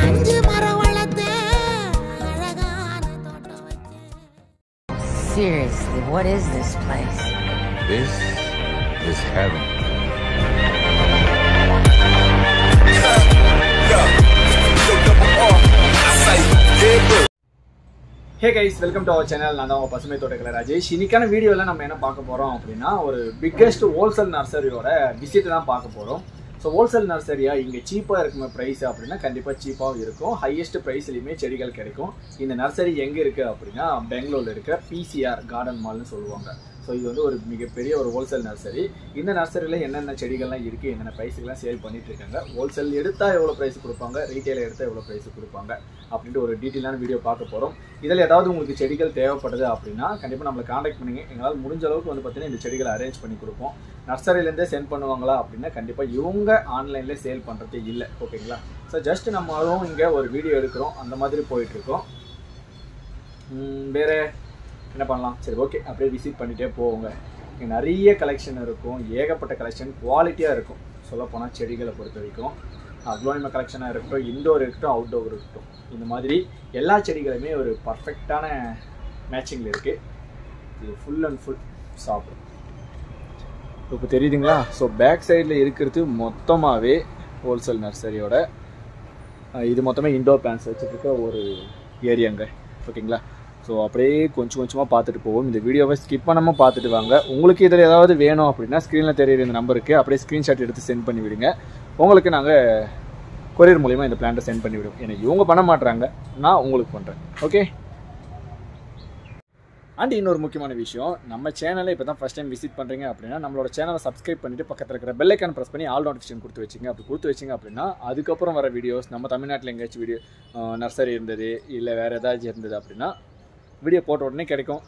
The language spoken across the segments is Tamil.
அஞ்சு மரம் வளர்த்தேன் அழகான தோட்டம் வச்சேன் Seriously, what is this place? This is heaven. Hey guys welcome to our channel நான் தான் உங்கள் பசுமை தோட்டக்கலை ராஜேஷ் இன்னைக்கான வீடியோவில் நம்ம என்ன பார்க்க போகிறோம் அப்படின்னா ஒரு பிக்கெஸ்ட் ஹோல்சேல் நர்சரியோட விசிட் தான் பார்க்க போகிறோம் ஸோ ஹோல்சேல் நர்சரியா இங்கே சீப்பாக இருக்குமே ப்ரைஸ் அப்படின்னா கண்டிப்பாக சீப்பாகவும் இருக்கும் ஹையஸ்ட் ப்ரைஸ்லையுமே செடிகள் கிடைக்கும் இந்த நர்சரி எங்கே இருக்குது அப்படின்னா பெங்களூரில் இருக்க பிசிஆர் கார்டன் மால்னு சொல்லுவாங்க ஸோ இது வந்து ஒரு மிகப்பெரிய ஒரு ஹோல்சேல் நர்சரி இந்த நர்சரியில் என்னென்ன செடிகள்லாம் இருக்குது என்னென்ன ப்ரைஸுக்கெல்லாம் சேல் பண்ணிட்டு இருக்காங்க ஹோல்சேல் எடுத்தால் எவ்வளோ ப்ரைஸ் கொடுப்பாங்க ரீட்டைல் எடுத்தால் எவ்வளோ ப்ரைஸ் கொடுப்பாங்க அப்படின்ட்டு ஒரு டீட்டெயிலான வீடியோ பார்க்க போகிறோம் இதில் ஏதாவது உங்களுக்கு செடிகள் தேவைப்படுது அப்படின்னா கண்டிப்பாக நம்மளை காண்டாக்ட் பண்ணுங்க எங்களால் முடிஞ்ச அளவுக்கு வந்து பார்த்தீங்கன்னா இந்த செடிகளை அரேஞ்ச் பண்ணி கொடுப்போம் நர்சரியிலேருந்தே சென்ட் பண்ணுவாங்களா அப்படின்னா கண்டிப்பாக இவங்க ஆன்லைனில் சேல் பண்ணுறது இல்லை ஓகேங்களா ஸோ ஜஸ்ட் நம்மளும் இங்கே ஒரு வீடியோ எடுக்கிறோம் அந்த மாதிரி போயிட்டுருக்கோம் வேறு என்ன பண்ணலாம் சரி ஓகே அப்படியே விசிட் பண்ணிகிட்டே போவோங்க இங்கே நிறைய கலெக்ஷன் இருக்கும் ஏகப்பட்ட கலெக்ஷன் குவாலிட்டியாக இருக்கும் சொல்லப்போனால் செடிகளை பொறுத்த வரைக்கும் அக்லோனிம கலெக்ஷனாக இருக்கட்டும் இன்டோர் இருக்கட்டும் அவுட்டோர் இருக்கட்டும் இந்த மாதிரி எல்லா செடிகளுமே ஒரு பர்ஃபெக்டான மேட்சிங்கில் இருக்குது இது ஃபுல் அண்ட் ஃபுல் சாப்பிடும் இப்போ தெரியுதுங்களா ஸோ பேக் சைடில் இருக்கிறது மொத்தமாகவே ஹோல்சேல் நர்சரியோட அஹ், இது மொத்தமே இண்டோர் பிளான்ஸ் வச்சுட்டு இருக்க ஒரு ஏரியாங்க ஓகேங்களா ஸோ அப்படியே கொஞ்சம் கொஞ்சமாக பார்த்துட்டு போவோம் இந்த வீடியோவை ஸ்கிப் பண்ணாமல் பார்த்துட்டு வாங்க உங்களுக்கு இதில் ஏதாவது வேணும் அப்படின்னா ஸ்க்ரீனில் தெரியுற இந்த நம்பருக்கு அப்படியே ஸ்க்ரீன்ஷாட் எடுத்து சென்ட் பண்ணி விடுங்க உங்களுக்கு நாங்கள் கொரியர் மூலிமா இந்த பிளான்ட்டை சென்ட் பண்ணி விடுவோம் ஏன்னா இவங்க பண்ண மாட்றாங்க நான் உங்களுக்கு பண்ணுறேன் ஓகே அண்ட் இன்னொரு முக்கியமான விஷயம் நம்ம சேனலை இப்போ தான் ஃபஸ்ட் டைம் விசிட் பண்ணுறீங்க அப்படின்னா நம்மளோட சேனலை சப்ஸ்கிரைப் பண்ணிட்டு பக்கத்தில் இருக்கிற பெல் ஐக்கான் ப்ரெஸ் பண்ணி ஆல் நோட்டிஃபிகேஷன் கொடுத்து வச்சிங்க அப்படி கொடுத்து வச்சிங்க அப்படின்னா அதுக்கப்புறம் வர வீடியோஸ் நம்ம தமிழ்நாட்டில் எங்கேயாச்சும் வீடியோ நர்சரி இருந்தது இல்லை வேறு ஏதாச்சும் இருந்தது அப்படின்னா வீடியோ போட்ட உடனே கிடைக்கும்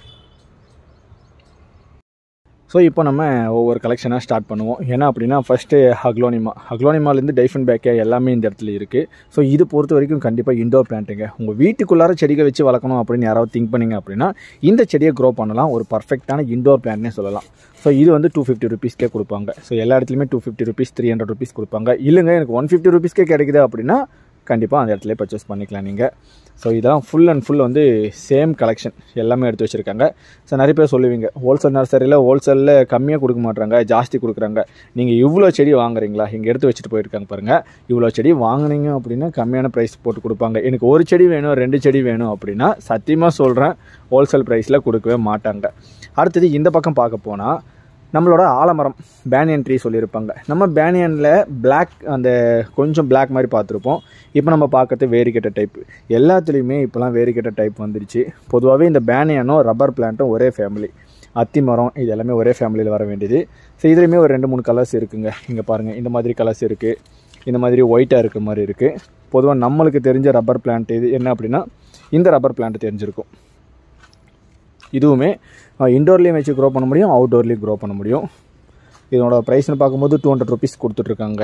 ஸோ இப்போ நம்ம ஒவ்வொரு கலெக்ஷனாக ஸ்டார்ட் பண்ணுவோம் ஏன்னா அப்படின்னா ஃபஸ்ட்டு ஹக்லோனிமா ஹக்லோனிமாலேருந்து டைஃபன் பேக்கே எல்லாமே இந்த இடத்துல இருக்குது ஸோ இது பொறுத்த வரைக்கும் கண்டிப்பாக இண்டோர் பிளான்ட்டுங்க உங்கள் வீட்டுக்குள்ளார செடிகள் வச்சு வளர்க்கணும் அப்படின்னு யாராவது திங்க் பண்ணீங்க அப்படின்னா இந்த செடியை க்ரோ பண்ணலாம் ஒரு பர்ஃபெக்டான இண்டோர் பிளான்ட்னே சொல்லலாம் ஸோ இது வந்து டூ ஃபிஃப்டி ருபீஸ்க்கே கொடுப்பாங்க ஸோ எல்லா இடத்துலையுமே two fifty rupees three hundred rupees கொடுப்பாங்க இல்லைங்க எனக்கு ஒன் ஃபிஃப்டி ருபீஸ்க்கே கிடைக்குது அப்படின்னா கண்டிப்பாக அந்த இடத்துல பர்ச்சேஸ் பண்ணிக்கலாம் நீங்கள் ஸோ இதெல்லாம் ஃபுல் அண்ட் ஃபுல் வந்து சேம் கலெக்ஷன் எல்லாமே எடுத்து வச்சுருக்காங்க ஸோ நிறைய பேர் சொல்லுவீங்க ஹோல்சேல் நர்சரியில் ஹோல்சேலில் கம்மியாக கொடுக்க மாட்றாங்க ஜாஸ்தி கொடுக்குறாங்க நீங்கள் இவ்வளோ செடி வாங்குறீங்களா இங்கே எடுத்து வச்சுட்டு போயிருக்காங்க பாருங்கள் இவ்வளோ செடி வாங்குனீங்க அப்படின்னா கம்மியான ப்ரைஸ் போட்டு கொடுப்பாங்க எனக்கு ஒரு செடி வேணும் ரெண்டு செடி வேணும் அப்படின்னா சத்தியமாக சொல்கிறேன் ஹோல்சேல் ப்ரைஸில் கொடுக்கவே மாட்டாங்க அடுத்தது இந்த பக்கம் பார்க்க போனால் நம்மளோட ஆலமரம் பேனியன் ட்ரீ சொல்லியிருப்பாங்க நம்ம பேனியனில் Black அந்த கொஞ்சம் Black மாதிரி பார்த்துருப்போம் இப்போ நம்ம பார்க்கறது வேரிக்கட்ட டைப் எல்லாத்துலேயுமே இப்போலாம் வேரிக்கட்ட டைப் வந்துருச்சு பொதுவாகவே இந்த பேனியனும் ரப்பர் பிளான்ட்டும் ஒரே ஃபேமிலி அத்தி மரம் இது எல்லாமே ஒரே ஃபேமிலியில் வர வேண்டியது ஸோ இதுலேயுமே ஒரு ரெண்டு மூணு கலர்ஸ் இருக்குங்க இங்கே பாருங்கள் இந்த மாதிரி கலர்ஸ் இருக்குது இந்த மாதிரி ஒயிட்டாக இருக்க மாதிரி இருக்குது பொதுவாக நம்மளுக்கு தெரிஞ்ச ரப்பர் பிளான்ட் இது என்ன அப்படின்னா இந்த ரப்பர் பிளான்ட் தெரிஞ்சிருக்கும் இதுவுமே இண்டோர்லேயும் வச்சு க்ரோ பண்ண முடியும் அவுட்டோர்லேயும் க்ரோ பண்ண முடியும் இதனோட ப்ரைஸ்னு பார்க்கும்போது டூ ஹண்ட்ரட் ருபீஸ் கொடுத்துட்ருக்காங்க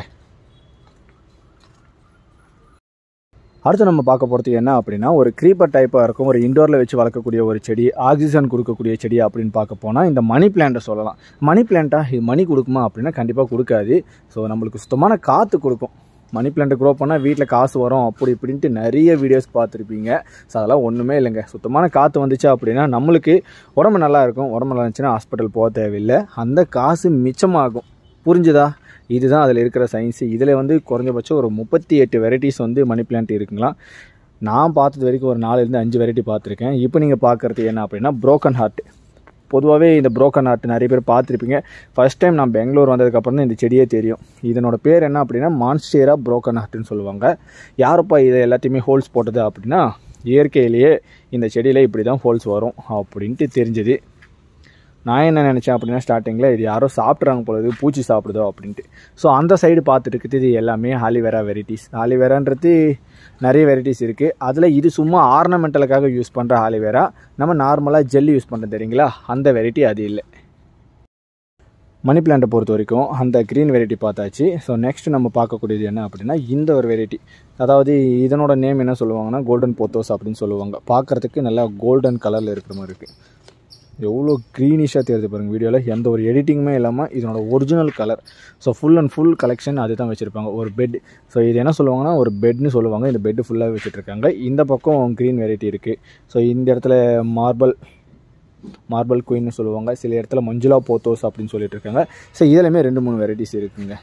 அடுத்து நம்ம பார்க்க போகிறது என்ன அப்படின்னா ஒரு க்ரீப்பர் டைப்பாக இருக்கும் ஒரு இண்டோரில் வச்சு வளர்க்கக்கூடிய ஒரு செடி ஆக்சிஜன் கொடுக்கக்கூடிய செடி அப்படின்னு பார்க்க போனால் இந்த மணி பிளான்ட்டை சொல்லலாம் மணி பிளான்ட்டாக இது மணி கொடுக்குமா அப்படின்னா கண்டிப்பாக கொடுக்காது ஸோ நம்மளுக்கு சுத்தமான காற்று கொடுக்கும் மணி பிளான்ட் க்ரோ பண்ணால் வீட்டில் காசு வரும் அப்படி இப்படின்ட்டு நிறைய வீடியோஸ் பார்த்துருப்பீங்க ஸோ அதெல்லாம் ஒன்றுமே இல்லைங்க சுத்தமான காற்று வந்துச்சு அப்படின்னா நம்மளுக்கு உடம்பு நல்லா இருக்கும் உடம்பு நல்லா இருந்துச்சுன்னா ஹாஸ்பிட்டல் போக தேவையில்லை அந்த காசு மிச்சமாகும் புரிஞ்சுதா இதுதான் அதில் இருக்கிற சயின்ஸு இதில் வந்து குறைஞ்சபட்சம் ஒரு முப்பத்தி எட்டு வெரைட்டிஸ் வந்து மணி பிளான்ட் இருக்குங்களா நான் பார்த்தது வரைக்கும் ஒரு நாலுலேருந்து அஞ்சு வெரைட்டி பார்த்துருக்கேன் இப்போ நீங்கள் பார்க்குறது என்ன அப்படின்னா broken ஹார்ட் பொதுவாகவே இந்த broken ஹார்ட் நிறைய பேர் பார்த்துருப்பீங்க ஃபர்ஸ்ட் டைம் நான் பெங்களூர் வந்ததுக்கப்புறம் தான் இந்த செடியே தெரியும் இதனோட பேர் என்ன அப்படின்னா மான்ஸ்டேரா broken ஹார்ட்னு சொல்லுவாங்க யாருப்பா இதை எல்லாத்தையுமே ஹோல்ஸ் போட்டது அப்படின்னா இயற்கையிலேயே இந்த செடியில் இப்படி தான் ஹோல்ஸ் வரும் அப்படின்ட்டு தெரிஞ்சது நான் என்ன நினச்சேன் அப்படின்னா ஸ்டார்டிங்கில் இது யாரோ சாப்பிட்றாங்க பொழுது பூச்சி சாப்பிடுதோ அப்படின்ட்டு ஸோ அந்த சைடு பார்த்துட்டு இருக்குது இது எல்லாமே ஆலிவேரா வெரைட்டிஸ் ஆலிவேரான்றது நிறைய வெரைட்டிஸ் இருக்குது அதில் இது சும்மா ஆர்னமெண்டலுக்காக யூஸ் பண்ணுற ஆலிவேரா நம்ம நார்மலாக ஜெல்லி யூஸ் பண்ணுறது தெரியுங்களா அந்த வெரைட்டி அது இல்லை மணி பிளான்ட்டை பொறுத்த வரைக்கும் அந்த க்ரீன் வெரைட்டி பார்த்தாச்சு ஸோ நெக்ஸ்ட் நம்ம பார்க்கக்கூடியது என்ன அப்படின்னா இந்த ஒரு வெரைட்டி அதாவது இதனோட நேம் என்ன சொல்லுவாங்கன்னா கோல்டன் போத்தோஸ் அப்படின்னு சொல்லுவாங்க பார்க்குறதுக்கு நல்லா கோல்டன் கலரில் இருக்கிற மாதிரி இருக்குது எவ்வளோ க்ரீனிஷாக தெரியுது பாருங்கள் வீடியோவில் எந்த ஒரு எடிட்டிங்குமே இல்லாமல் இதனோட original colour so full and full collection அதுதான் வச்சுருப்பாங்க ஒரு பெட் ஸோ இது என்ன சொல்லுவாங்கன்னா ஒரு பெட்னு சொல்லுவாங்க இந்த பெட்டு ஃபுல்லாக வச்சுட்ருக்காங்க இந்த பக்கம் க்ரீன் வெரைட்டி இருக்குது ஸோ இந்த இடத்துல மார்பல் மார்பல் குயின்னு சொல்லுவாங்க சில இடத்துல மஞ்சுளா போத்தோஸ் அப்படின்னு சொல்லிட்டு இருக்காங்க ஸோ இதுலையுமே ரெண்டு மூணு வெரைட்டிஸ் இருக்குங்க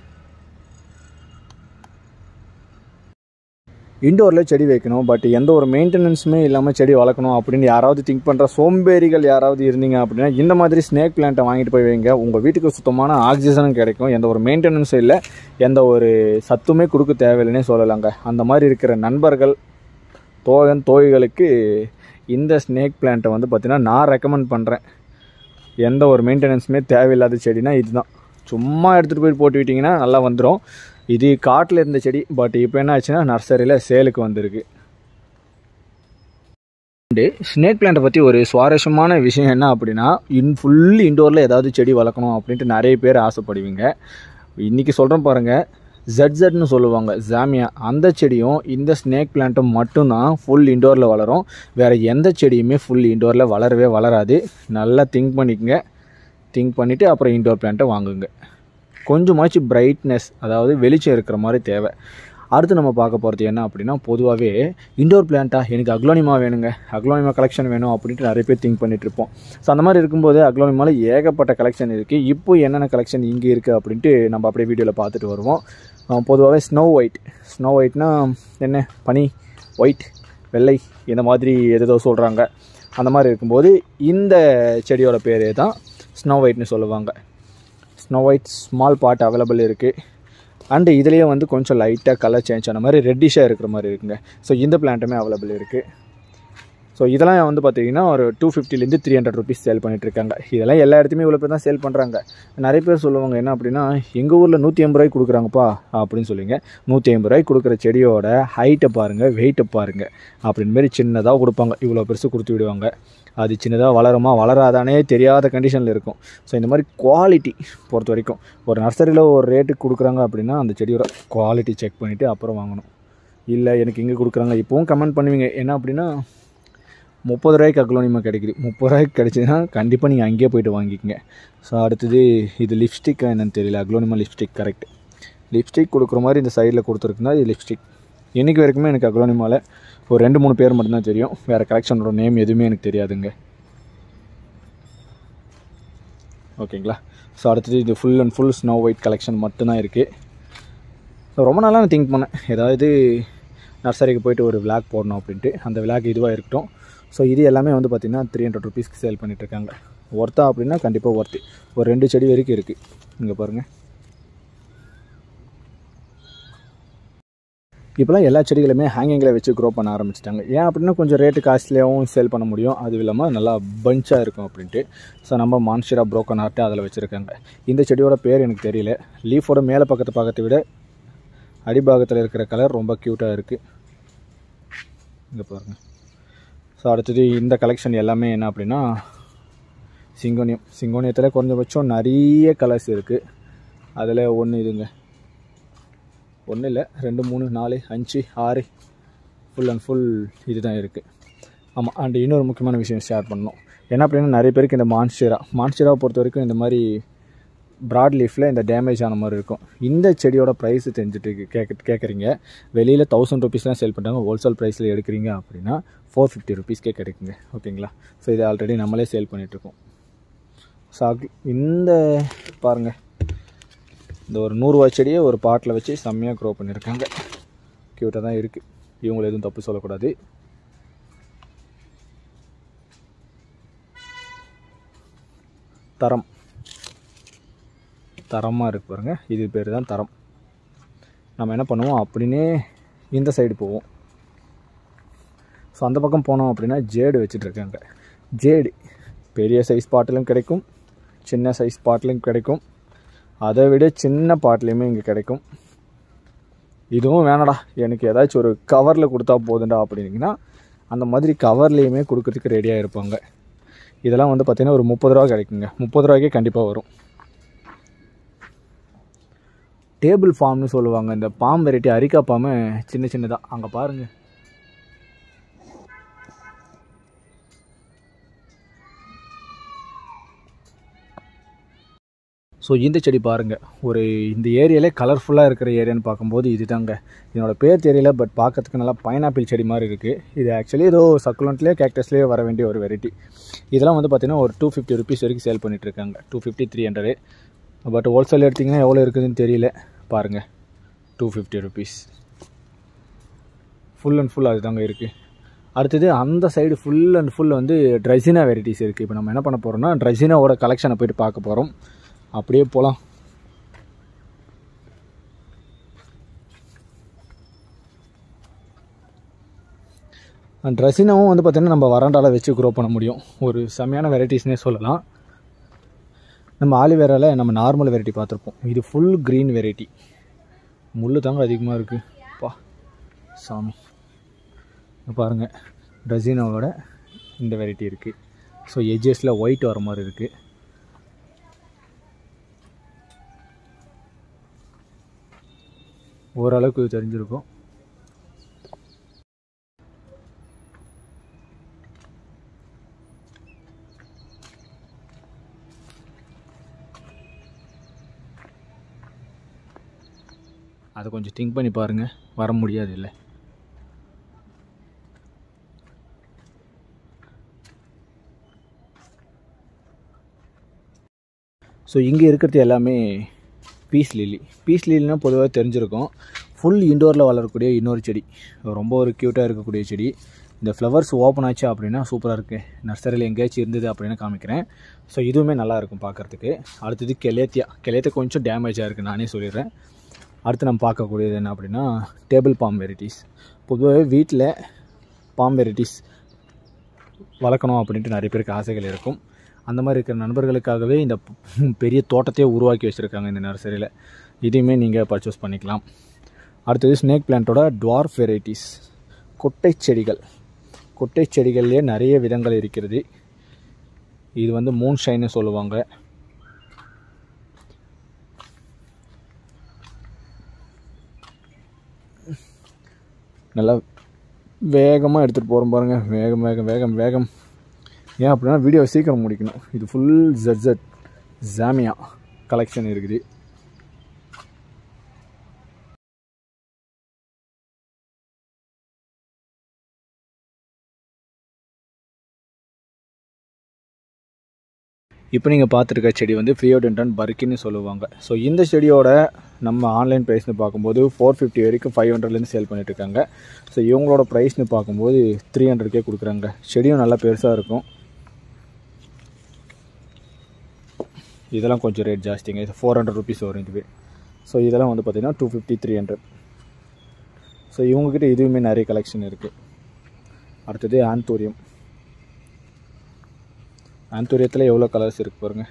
இண்டோரில் செடி வைக்கணும் பட் எந்த ஒரு மெயின்டெனன்ஸுமே இல்லாமல் செடி வளர்க்கணும் அப்படின்னு யாராவது திங்க் பண்ணுற சோம்பேறிகள் யாராவது இருந்தீங்க அப்படின்னா இந்த மாதிரி ஸ்னேக் பிளான்ட்டை வாங்கிட்டு போய் வைங்க உங்கள் வீட்டுக்கு சுத்தமான ஆக்சிஜனும் கிடைக்கும் எந்த ஒரு மெயின்டெனன்ஸும் இல்லை எந்த ஒரு சத்துமே கொடுக்க தேவையில்லைன்னே சொல்லலாங்க அந்த மாதிரி இருக்கிற நண்பர்கள் தோழன் தோழிகளுக்கு இந்த ஸ்னேக் பிளான்ட்டை வந்து பார்த்திங்கன்னா நான் ரெக்கமெண்ட் பண்ணுறேன் எந்த ஒரு மெயின்டெனன்ஸுமே தேவையில்லாத செடினா இதுதான் சும்மா எடுத்துகிட்டு போய் போட்டு விட்டிங்கன்னா நல்லா வந்துடும் இது காட்டில் இருந்த செடி பட் இப்போ என்ன ஆச்சுன்னா நர்சரியில் சேலுக்கு வந்திருக்கு ஸ்னேக் பிளான்ட்டை பற்றி ஒரு சுவாரஸ்யமான விஷயம் என்ன அப்படின்னா இன் ஃபுல் இண்டோரில் ஏதாவது செடி வளர்க்கணும் அப்படின்ட்டு நிறைய பேர் ஆசைப்படுவீங்க இன்றைக்கி சொல்கிறேன் பாருங்கள் ஜட்ஜட்னு சொல்லுவாங்க ஜாமியா அந்த செடியும் இந்த ஸ்னேக் பிளான்ட்டும் மட்டும்தான் ஃபுல் இண்டோரில் வளரும் வேறு எந்த செடியுமே ஃபுல் இண்டோரில் வளரவே வளராது நல்லா திங்க் பண்ணிக்கங்க திங்க் பண்ணிவிட்டு அப்புறம் இண்டோர் பிளான்ட்டை வாங்குங்க கொஞ்சமாச்சும் பிரைட்னஸ் அதாவது வெளிச்சம் இருக்கிற மாதிரி தேவை அடுத்து நம்ம பார்க்க போகிறது என்ன அப்படின்னா பொதுவாகவே இண்டோர் பிளான்ட்டா எனக்கு அக்லோனிமா வேணுங்க அக்லோனிமா கலெக்ஷன் வேணும் அப்படின்ட்டு நிறைய பேர் திங்க் பண்ணிட்டு இருப்போம் ஸோ அந்த மாதிரி இருக்கும்போது அக்லோனிமாவில் ஏகப்பட்ட கலெக்ஷன் இருக்குது இப்போ என்னென்ன கலெக்ஷன் இங்கே இருக்குது அப்படின்ட்டு நம்ம அப்படியே வீடியோவில் பார்த்துட்டு வருவோம் பொதுவாகவே ஸ்னோ ஒயிட் ஸ்னோ ஒயிட்னா என்ன பனி ஒயிட் வெள்ளை இந்த மாதிரி எதோ சொல்கிறாங்க அந்த மாதிரி இருக்கும்போது இந்த செடியோட பேரே தான் ஸ்னோ ஒயிட்னு சொல்லுவாங்க snow white small part available இருக்குது அண்டு இதுலேயே வந்து கொஞ்சம் லைட்டாக கலர் சேஞ்ச் ஆன மாதிரி ரெட்டிஷாக இருக்கிற மாதிரி இருக்குங்க ஸோ இந்த பிளான்ட்டுமே அவைலபிள் இருக்குது ஸோ இதெல்லாம் வந்து பார்த்தீங்கன்னா ஒரு டூ ஃபிஃப்டிலேருந்து த்ரீ ஹண்ட்ரட் ருபீஸ் சேல் பண்ணிட்டுருக்காங்க இதெல்லாம் எல்லா இடத்துலையுமே இவ்வளோ பேர் தான் சேல் பண்ணுறாங்க நிறைய பேர் சொல்லுவாங்க என்ன அப்படின்னா எங்கள் ஊரில் நூற்றி ஐம்பது ரூபாய்க்கு கொடுக்குறாங்கப்பா அப்படின்னு சொல்லுவீங்க நூற்றி ஐம்பது ரூபாய்க்கு கொடுக்குற செடியோட ஹைட்டை பாருங்கள் வெயிட்டை பாருங்கள் அப்படின்னு மாரி சின்னதாக கொடுப்பாங்க இவ்வளோ பெருசு கொடுத்து விடுவாங்க அது சின்னதாக வளருமா வளராதானே தெரியாத கண்டிஷனில் இருக்கும் ஸோ இந்த மாதிரி குவாலிட்டி பொறுத்த வரைக்கும் ஒரு நர்சரியில் ஒரு ரேட்டுக்கு கொடுக்குறாங்க அப்படின்னா அந்த செடியோட குவாலிட்டி செக் பண்ணிவிட்டு அப்புறம் வாங்கணும் இல்லை எனக்கு இங்கே கொடுக்குறாங்க இப்போவும் கமெண்ட் பண்ணுவீங்க என்ன அப்படின்னா முப்பது ரூபாய்க்கு அக்லோனிமா கிடைக்குது முப்பது ரூபாய்க்கு கிடைச்சதுன்னா கண்டிப்பாக நீங்கள் அங்கேயே போயிட்டு வாங்கிக்கோங்க ஸோ அடுத்தது இது லிப்ஸ்டிக்கா என்னன்னு தெரியல அக்லோனிமா லிப்ஸ்டிக் கரெக்ட் லிப்ஸ்டிக் கொடுக்குற மாதிரி இந்த சைடில் கொடுத்துருக்குன்னா இது லிப்ஸ்டிக் இன்றைக்கி வரைக்குமே எனக்கு அக்லோனிமாவில் ஒரு ரெண்டு மூணு பேர் மட்டும்தான் தெரியும் வேறு கலெக்ஷனோட நேம் எதுவுமே எனக்கு தெரியாதுங்க ஓகேங்களா ஸோ அடுத்தது இது full and full snow white collection மட்டும்தான் இருக்குது ஸோ ரொம்ப நாளாக நான் திங்க் பண்ணேன் ஏதாவது நர்சரிக்கு போயிட்டு ஒரு விளாக் போடணும் அப்படின்ட்டு அந்த விளாக் இதுவாக இருக்கட்டும் ஸோ இது எல்லாமே வந்து பார்த்திங்கன்னா த்ரீ ஹண்ட்ரட் ருபீஸ்க்கு சேல் பண்ணிகிட்ருக்காங்க ஒர்த்தா அப்படின்னா கண்டிப்பாக ஒர்த்து ஒரு ரெண்டு செடி வரைக்கும் இருக்குது இங்கே பாருங்கள் இப்போலாம் எல்லா செடிகளுமே ஹேங்கிங்கில் வச்சு க்ரோ பண்ண ஆரம்பிச்சிட்டாங்க ஏன் அப்படின்னா கொஞ்சம் ரேட்டு காஸ்ட்லியாகவும் சேல் பண்ண முடியும் அது இல்லாமல் நல்லா பஞ்சாக இருக்கும் அப்படின்ட்டு ஸோ நம்ம மான்ஷிரா ப்ரோக்கன் ஆர்ட்டு அதில் வச்சுருக்காங்க இந்த செடியோட பேர் எனக்கு தெரியல லீஃபோட மேலே பக்கத்தை பார்க்கறத விட அடிபாகத்தில் இருக்கிற கலர் ரொம்ப க்யூட்டாக இருக்குது இங்கே பாருங்கள் ஸோ அடுத்தது இந்த கலெக்ஷன் எல்லாமே என்ன அப்படின்னா சிங்கோனியம் சிங்கோனியத்தில் குறைஞ்சபட்சம் நிறைய கலர்ஸ் இருக்குது அதில் ஒன்று இதுங்க ஒன்றும் இல்லை ரெண்டு மூணு நாலு அஞ்சு ஆறு ஃபுல் அண்ட் ஃபுல் இதுதான் இருக்குது ஆமாம் அண்ட் இன்னொரு முக்கியமான விஷயம் ஷேர் பண்ணணும் என்ன அப்படின்னா நிறைய பேருக்கு இந்த மான்ஸ்டரா மான்ஸ்டராவை பொறுத்த வரைக்கும் இந்த மாதிரி ப்ராட் லீஃபில் இந்த டேமேஜ் ஆன மாதிரி இருக்கும் இந்த செடியோட ப்ரைஸ் தெரிஞ்சுட்டு கேட்க கேட்குறீங்க வெளியில் தௌசண்ட் ருபீஸ்லாம் சேல் பண்ணுறாங்க ஹோல்சேல் ப்ரைஸில் எடுக்கிறீங்க அப்படின்னா ஃபோர் ஃபிஃப்டி ருபீஸ்க்கே கிடைக்குங்க ஓகேங்களா ஸோ இது ஆல்ரெடி நம்மளே சேல் பண்ணிகிட்ருக்கோம் ஸோ இந்த பாருங்கள் இந்த ஒரு நூறுரூவா செடியை ஒரு பாட்டில் வச்சு செம்மையாக க்ரோ பண்ணியிருக்காங்க க்யூட்டாக தான் இருக்குது இவங்களை எதுவும் தப்பு சொல்லக்கூடாது தரம் தரமாக இருக்கு பாருங்கள் இது பேர் தான் தரம் நம்ம என்ன பண்ணுவோம் அப்படின்னே இந்த சைடு போவோம் ஸோ அந்த பக்கம் போனோம் அப்படின்னா ஜேடு வச்சிட்ருக்காங்க ஜேடு பெரிய சைஸ் பாட்டிலும் கிடைக்கும் சின்ன சைஸ் பாட்டிலும் கிடைக்கும் அதை விட சின்ன பாட்டிலையுமே இங்கே கிடைக்கும் இதுவும் வேணடா எனக்கு ஏதாச்சும் ஒரு கவரில் கொடுத்தா போதுண்டா அப்படின்னீங்கன்னா அந்த மாதிரி கவர்லேயுமே கொடுக்கறதுக்கு ரெடியாக இருப்பாங்க இதெல்லாம் வந்து பார்த்திங்கன்னா ஒரு முப்பது ரூபா கிடைக்குங்க முப்பது ரூபாய்க்கே கண்டிப்பாக வரும் டேபிள் ஃபார்ம்னு சொல்லுவாங்க இந்த பாம் வெரைட்டி அரிக்கா பாம்பு சின்ன சின்னதாக அங்கே பாருங்கள் ஸோ இந்த செடி பாருங்கள் ஒரு இந்த ஏரியாலே கலர்ஃபுல்லாக இருக்கிற ஏரியான்னு பார்க்கும்போது இதுதாங்க இதனோட பேர் தெரியல பட் பார்க்கறதுக்கு நல்லா பைனாப்பிள் செடி மாதிரி இருக்குது இது ஆக்சுவலி ஏதோ சக்குலண்ட்லேயே கேக்டஸ்லேயே வர வேண்டிய ஒரு வெரைட்டி இதெல்லாம் வந்து பார்த்திங்கன்னா ஒரு டூ ஃபிஃப்டி ருபீஸ் வரைக்கும் சேல் பண்ணிகிட்ருக்காங்க two fifty three hundred but wholesale எடுத்திங்கன்னா எவ்வளோ இருக்குதுன்னு தெரியல பாருங்கள் two fifty rupees full and full அதுதாங்க இருக்குது அடுத்தது அந்த சைடு ஃபுல் அண்ட் ஃபுல் வந்து ட்ரெஸினா வெரைட்டிஸ் இருக்குது இப்போ நம்ம என்ன பண்ண போகிறோம்னா ட்ரெஸினாவோட கலெக்ஷனை போயிட்டு பார்க்க போகிறோம் அப்படியே போகலாம் ட்ரெஸ்ஸினாவும் வந்து பார்த்திங்கன்னா நம்ம வராண்டாவில் வச்சு க்ரோ பண்ண முடியும் ஒரு செம்மையான வெரைட்டிஸ்னே சொல்லலாம் நம்ம ஆலிவேராவில் நம்ம நார்மல் வெரைட்டி பார்த்துருப்போம் இது ஃபுல் க்ரீன் வெரைட்டி முள் தாங்க அதிகமாக இருக்குது பா சாமி இங்க பாருங்க டசினோவோட இந்த வெரைட்டி இருக்குது ஸோ எஜ்ஜஸில் ஒயிட் வர மாதிரி இருக்குது ஓரளவுக்கு இது தெரிஞ்சிருக்கும் அதை கொஞ்சம் திங்க் பண்ணி பாருங்கள் வர முடியாது இல்லை ஸோ இங்கே இருக்கிறது எல்லாமே பீஸ் லில்லி பீஸ் லில்லினா பொதுவாக தெரிஞ்சிருக்கும் ஃபுல் இண்டோரில் வளரக்கூடிய இன்னொரு செடி ரொம்ப ஒரு க்யூட்டாக இருக்கக்கூடிய செடி இந்த ஃப்ளவர்ஸ் ஓப்பன் ஆச்சு அப்படின்னா சூப்பராக இருக்குது நர்சரியில் எங்கேயாச்சும் இருந்தது அப்படின்னு காமிக்கிறேன் ஸோ இதுவுமே நல்லா இருக்கும் பார்க்குறதுக்கு அடுத்தது கெலேத்தியா கெலேத்தியா கொஞ்சம் டேமேஜாக இருக்குது நானே சொல்லிடுறேன் அடுத்து நம்ம பார்க்கக்கூடியது என்ன அப்படின்னா டேபிள் பாம் வெரைட்டிஸ் பொதுவாகவே வீட்டில் பாம் வெரைட்டிஸ் வளர்க்கணும் அப்படின்ட்டு நிறைய பேருக்கு ஆசைகள் இருக்கும் அந்த மாதிரி இருக்கிற நண்பர்களுக்காகவே இந்த பெரிய தோட்டத்தையே உருவாக்கி வச்சுருக்காங்க இந்த நர்சரியில் இதையுமே நீங்கள் பர்ச்சேஸ் பண்ணிக்கலாம் அடுத்தது ஸ்னேக் பிளான்ட்டோட டுவார்ஃப் வெரைட்டிஸ் கொட்டை செடிகள் கொட்டை செடிகள்லேயே நிறைய விதங்கள் இருக்கிறது இது வந்து மூன் ஷைன்னு சொல்லுவாங்க நல்லா வேகமாக எடுத்துகிட்டு போகிறோம் பாருங்கள் வேகம் வேகம் வேகம் வேகம் ஏன் அப்படின்னா வீடியோ சீக்கிரம் முடிக்கணும் இது ஃபுல் ஜட்ஜட் ஜாமியா கலெக்ஷன் இருக்குது இப்போ நீங்கள் பார்த்துருக்க செடி வந்து ஃப்ரியோடென்டன் பர்க்கின்னு சொல்லுவாங்க ஸோ இந்த செடியோட நம்ம ஆன்லைன் ப்ரைஸ்னு பார்க்கும்போது ஃபோர் ஃபிஃப்டி வரைக்கும் ஃபைவ் ஹண்ட்ரட்லேருந்து சேல் பண்ணிட்டுருக்காங்க ஸோ இவங்களோட ப்ரைஸ்னு பார்க்கும்போது த்ரீ ஹண்ட்ரட்கே கொடுக்குறாங்க செடியும் நல்லா பெருசாக இருக்கும் இதெல்லாம் கொஞ்சம் ரேட் ஜாஸ்திங்க இது ஃபோர் ஹண்ட்ரட் ருபீஸ் வரும் இதுவே ஸோ இதெல்லாம் வந்து பார்த்திங்கன்னா two fifty three hundred so இவங்கக்கிட்ட இதுவுமே நிறைய கலெக்ஷன் இருக்குது அடுத்தது ஆந்தோரியம் ஆந்தோரியத்தில் எவ்வளோ கலர்ஸ் இருக்கு பாருங்கள்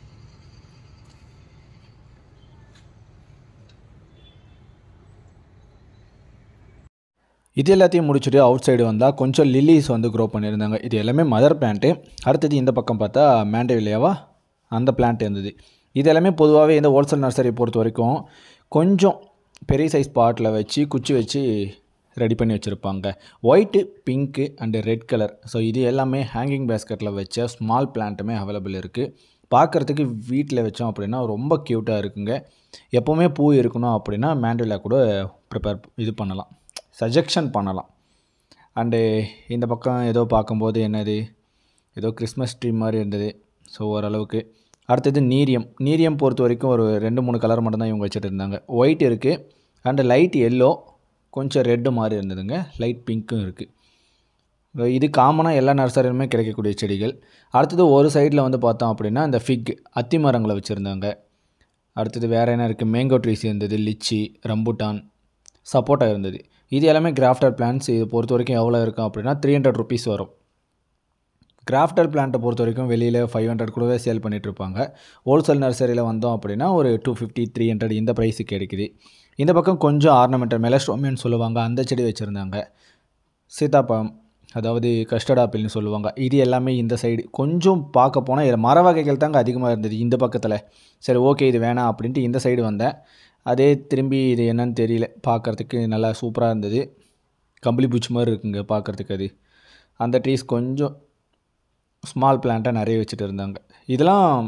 இது எல்லாத்தையும் முடிச்சுட்டு அவுட் சைடு வந்தால் கொஞ்சம் லில்லிஸ் வந்து க்ரோ பண்ணியிருந்தாங்க இது எல்லாமே மதர் பிளான்ட்டு அடுத்தது இந்த பக்கம் பார்த்தா மேண்டவில்லையாவா அந்த பிளான்ட் இருந்தது இது எல்லாமே பொதுவாகவே இந்த ஹோல்சேல் நர்சரி பொறுத்த வரைக்கும் கொஞ்சம் பெரிய சைஸ் பாட்டில் வச்சு குச்சி வச்சு ரெடி பண்ணி வச்சுருப்பாங்க white pink and red colour so இது எல்லாமே ஹேங்கிங் பேஸ்கெட்டில் வச்ச ஸ்மால் பிளான்ட்டுமே அவைலபிள் இருக்குது பார்க்குறதுக்கு வீட்டில் வச்சோம் அப்படின்னா ரொம்ப க்யூட்டாக இருக்குங்க எப்போவுமே பூ இருக்கணும் அப்படின்னா மேண்டவில்லா கூட ப்ரிப்பேர் இது பண்ணலாம் சஜெக்ஷன் பண்ணலாம் அண்டு இந்த பக்கம் ஏதோ பார்க்கும்போது என்னது ஏதோ கிறிஸ்மஸ் ட்ரீ மாதிரி இருந்தது ஸோ ஓரளவுக்கு அடுத்தது நீரியம் நீரியம் பொறுத்த வரைக்கும் ஒரு ரெண்டு மூணு கலர் மட்டும்தான் இவங்க வச்சுட்டு இருந்தாங்க ஒயிட் இருக்குது அண்டு லைட் எல்லோ கொஞ்சம் ரெட்டு மாதிரி இருந்ததுங்க லைட் பிங்க்கும் இருக்குது இது காமனாக எல்லா நர்சரியிலுமே கிடைக்கக்கூடிய செடிகள் அடுத்தது ஒரு சைடில் வந்து பார்த்தோம் அப்படின்னா இந்த ஃபிக் அத்தி மரங்களை வச்சுருந்தாங்க அடுத்தது வேறு என்ன இருக்குது மேங்கோ ட்ரீஸ் இருந்தது லிச்சி ரம்புட்டான் சப்போட்டா இருந்தது இது எல்லாமே கிராஃப்டர் பிளான்ஸ் இது பொறுத்த வரைக்கும் எவ்வளோ இருக்கும் அப்படின்னா த்ரீ ஹண்ட்ரட் ருபீஸ் வரும் கிராஃப்டர் பிளான்ட்டை பொறுத்த வரைக்கும் வெளியில் ஃபைவ் ஹண்ட்ரட் கூடவே சேல் பண்ணிகிட்ருப்பாங்க ஹோல்சேல் நர்சரியில் வந்தோம் அப்படின்னா ஒரு டூ ஃபிஃப்டி த்ரீ ஹண்ட்ரட் இந்த ப்ரைஸுக்கு கிடைக்குது இந்த பக்கம் கொஞ்சம் ஆர்னமெண்டல் மெலஸ்ட்ரோமியன் சொல்லுவாங்க அந்த செடி வச்சுருந்தாங்க சீதாப்பழம் அதாவது கஸ்டர்ட் ஆப்பிள்னு சொல்லுவாங்க இது எல்லாமே இந்த சைடு கொஞ்சம் பார்க்க போனால் இதில் மர வகைகள் தாங்க அதிகமாக இருந்தது இந்த பக்கத்தில் சரி ஓகே இது வேணாம் அப்படின்ட்டு இந்த சைடு வந்தேன் அதே திரும்பி இது என்னன்னு தெரியல பார்க்குறதுக்கு நல்லா சூப்பராக இருந்தது கம்பளி பூச்சி மாதிரி இருக்குங்க பார்க்குறதுக்கு அது அந்த ட்ரீஸ் கொஞ்சம் ஸ்மால் பிளான்ட்டாக நிறைய வச்சுட்டு இருந்தாங்க இதெல்லாம்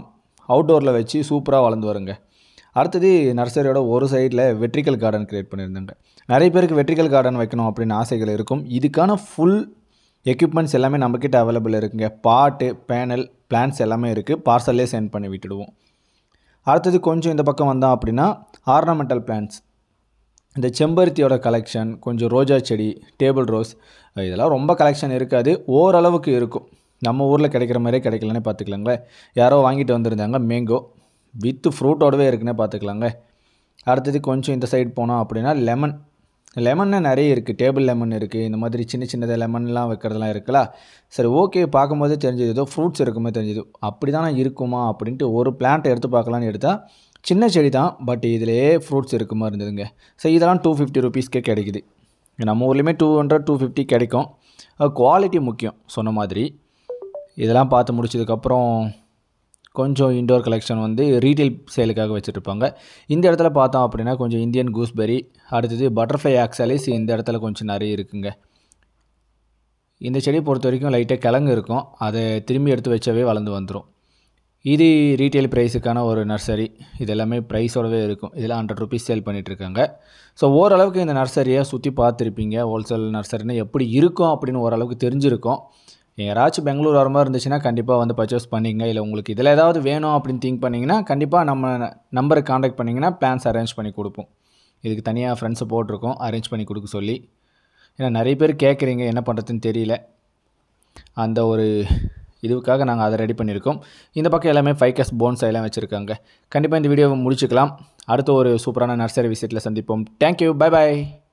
அவுட்டோரில் வச்சு சூப்பராக வளர்ந்து வருங்க அடுத்தது நர்சரியோட ஒரு சைடில் வெட்ரிக்கல் கார்டன் க்ரியேட் பண்ணியிருந்தாங்க நிறைய பேருக்கு வெட்ரிக்கல் கார்டன் வைக்கணும் அப்படின்னு ஆசைகள் இருக்கும் இதுக்கான ஃபுல் எக்யூப்மெண்ட்ஸ் எல்லாமே நம்மக்கிட்ட அவைலபிள் இருக்குங்க பாட்டு பேனல் பிளான்ஸ் எல்லாமே இருக்குது பார்சல்லே சென்ட் பண்ணி விட்டுடுவோம் அடுத்தது கொஞ்சம் இந்த பக்கம் வந்தோம் அப்படின்னா ஆர்னமெண்டல் பிளான்ஸ் இந்த செம்பருத்தியோட கலெக்ஷன் கொஞ்சம் ரோஜா செடி டேபிள் ரோஸ் இதெல்லாம் ரொம்ப கலெக்ஷன் இருக்காது ஓரளவுக்கு இருக்கும் நம்ம ஊரில் கிடைக்கிற மாதிரியே கிடைக்கலன்னே பார்த்துக்கலாங்களே யாரோ வாங்கிட்டு வந்திருந்தாங்க மேங்கோ வித்து ஃப்ரூட்டோடவே இருக்குன்னே பார்த்துக்கலாங்க அடுத்தது கொஞ்சம் இந்த சைடு போனோம் அப்படின்னா லெமன் லெமன்னு நிறைய இருக்குது டேபிள் லெமன் இருக்குது இந்த மாதிரி சின்ன சின்னதாக லெமன்லாம் வைக்கிறதுலாம் இருக்குல்ல சரி ஓகே பார்க்கும்போதே தெரிஞ்சது ஏதோ ஃப்ரூட்ஸ் இருக்குமே தெரிஞ்சது அப்படி தானே இருக்குமா அப்படின்ட்டு ஒரு பிளான்ட்டை எடுத்து பார்க்கலான்னு எடுத்தால் சின்ன செடி தான் பட் இதிலே ஃப்ரூட்ஸ் இருக்குமா இருந்ததுங்க ஸோ இதெல்லாம் டூ ஃபிஃப்டி ருபீஸ்க்கே கிடைக்குது நம்ம ஊர்லேயுமே டூ ஹண்ட்ரட் டூ ஃபிஃப்டி கிடைக்கும் குவாலிட்டி முக்கியம் சொன்ன மாதிரி இதெல்லாம் பார்த்து முடிச்சதுக்கப்புறம் கொஞ்சம் இண்டோர் கலெக்ஷன் வந்து ரீட்டைல் சேலுக்காக வச்சுருப்பாங்க இந்த இடத்துல பார்த்தோம் அப்படின்னா கொஞ்சம் இந்தியன் கூஸ்பெரி அடுத்தது பட்டர்ஃப்ளை ஆக்சாலிஸ் இந்த இடத்துல கொஞ்சம் நிறைய இருக்குங்க இந்த செடியை பொறுத்த வரைக்கும் லைட்டாக கிழங்கு இருக்கும் அதை திரும்பி எடுத்து வச்சாவே வளர்ந்து வந்துடும் இது ரீட்டைல் ப்ரைஸுக்கான ஒரு நர்சரி இது எல்லாமே ப்ரைஸோடவே இருக்கும் இதில் ஹண்ட்ரட் ருபீஸ் சேல் பண்ணிகிட்ருக்காங்க ஸோ ஓரளவுக்கு இந்த நர்சரியை சுற்றி பார்த்துருப்பீங்க ஹோல்சேல் நர்சரினா எப்படி இருக்கும் அப்படின்னு ஓரளவுக்கு தெரிஞ்சிருக்கும் யாராச்சும் பெங்களூர் வர மாதிரி இருந்துச்சுன்னா கண்டிப்பாக வந்து பர்ச்சேஸ் பண்ணிங்க இல்லை உங்களுக்கு இதில் ஏதாவது வேணும் அப்படின்னு திங்க் பண்ணிங்கன்னா கண்டிப்பாக நம்ம நம்பருக்கு காண்டாக்ட் பண்ணிங்கன்னா பிளான்ஸ் அரேஞ்ச் பண்ணி கொடுப்போம் இதுக்கு தனியாக ஃப்ரெண்ட்ஸை போட்டிருக்கோம் அரேஞ்ச் பண்ணி கொடுக்க சொல்லி ஏன்னா நிறைய பேர் கேட்குறீங்க என்ன பண்ணுறதுன்னு தெரியல அந்த ஒரு இதுக்காக நாங்கள் அதை ரெடி பண்ணியிருக்கோம் இந்த பக்கம் எல்லாமே ஃபைக்கஸ் போன்ஸ் எல்லாம் வச்சுருக்காங்க கண்டிப்பாக இந்த வீடியோவை முடிச்சுக்கலாம் அடுத்த ஒரு சூப்பரான நர்சரி விசிட்டில் சந்திப்போம் தேங்க்யூ பை பாய்